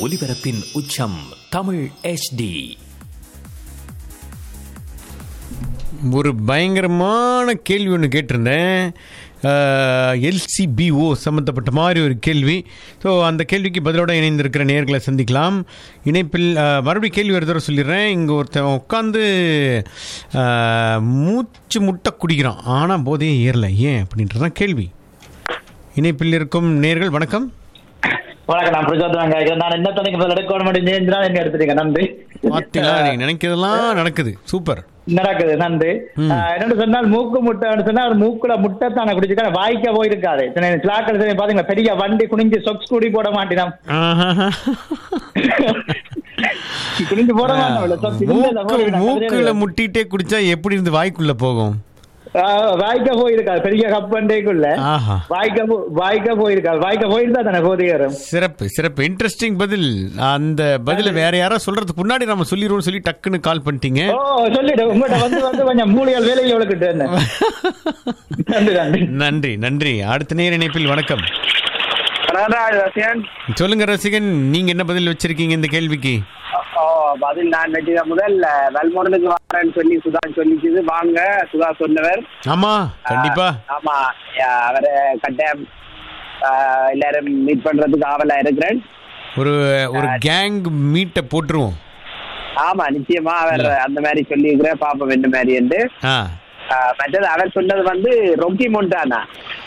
ஒலிபரப்பின் உச்சம் தமிழ் HD ஒரு பயங்கரமான கேள்வி ஒன்று கேட்டிருந்தேன் எல்சிபிஓ சம்மந்தப்பட்ட மாதிரி ஒரு கேள்வி ஸோ அந்த கேள்விக்கு பதிலோட இணைந்திருக்கிற நேர்களை சந்திக்கலாம் இணைப்பில் அஹ், மறுபடியும் கேள்வி ஒரு தடவை சொல்லிடுறேன் இங்கே ஒருத்தன் உட்காந்து மூச்சு முட்டை குடிக்கிறான் ஆனால் போதையே ஏறல ஏன் அப்படின்றதான் கேள்வி இணைப்பில் இருக்கும் நேர்கள் வணக்கம் வணக்கம் நான் பிரச்சோதனம் கேட்கிறேன் நான் என்ன தனிக்கு பதில் எடுக்க முடிஞ்சு என்ன எடுத்துட்டீங்க நன்றி பார்த்தீங்களா நீங்கள் நினைக்கிறதெல்லாம் நடக்குது சூப்பர் நடக்குது நன்றி ஆஹ் என்னன்னு சொன்னால் மூக்கு முட்டைன்னு சொன்னா அது மூக்குல முட்டை தானே குடிச்சுக்க வாய்க்க போயிருக்காது சிலாக்கள் சரி பாத்தீங்களா பெரிய வண்டி குனிஞ்சு சொக்ஸ் கூடி போட மாட்டேன் ஆஹா. குனிஞ்சு போட மாட்டோம் socks இருந்ததுல மூக்கு போடுவேன். மூக்குல முட்டிட்டே குடிச்சா எப்படி இருந்து வாய்க்குள்ள போகும் ஆஹ் வாய்க்க போயிருக்காது பெரிய கப்பண்டைக்குள்ள ஆஹா வாய்க்க போ- வாய்க்க போயிருக்காது வாய்க்க போயிருந்தா தானே போதையரும் சிறப்பு சிறப்பு இன்ட்ரெஸ்டிங் பதில் அந்த பதில வேற யாரோ சொல்றதுக்கு முன்னாடி நம்ம சொல்லிடுவோம் சொல்லி டக்குன்னு கால் பண்ணிட்டீங்க ஓ சொல்லிடு உங்கள்கிட்ட வந்து வந்து கொஞ்சம் மூலிகள் வேலையில் எவ்வளவுக்கிட்டு என்ன நன்றி நன்றி நன்றி நன்றி அடுத்த நேர இணைப்பில் வணக்கம் பிரணராஜ் ரசிகன் சொல்லுங்க ரசிகன் நீங்க என்ன பதில் வச்சிருக்கீங்க இந்த கேள்விக்கு ஓ பதில் நான் வெட்டித முதல் வல்முரனுக்கு வரேன்னு சொல்லி சுதா சொல்லிச்சுது வாங்க சுதா சொன்னவர் ஆமா கண்டிப்பா ஆமா யா- அவரை கட்டாயம் ஆ, எல்லாரும் மீட் பண்றதுக்கு ஆவலா இருக்கிறேன் ஒரு ஒரு கேங் மீட்டை போட்டுருவோம் ஆமா நிச்சயமா அவர் அந்த மாதிரி சொல்லி இருக்கிற பாப்போம் என்ன மாதிரி என்று ஆ ஆ, மற்றது அவர் சொன்னது வந்து ரொக்கி மொண்டானா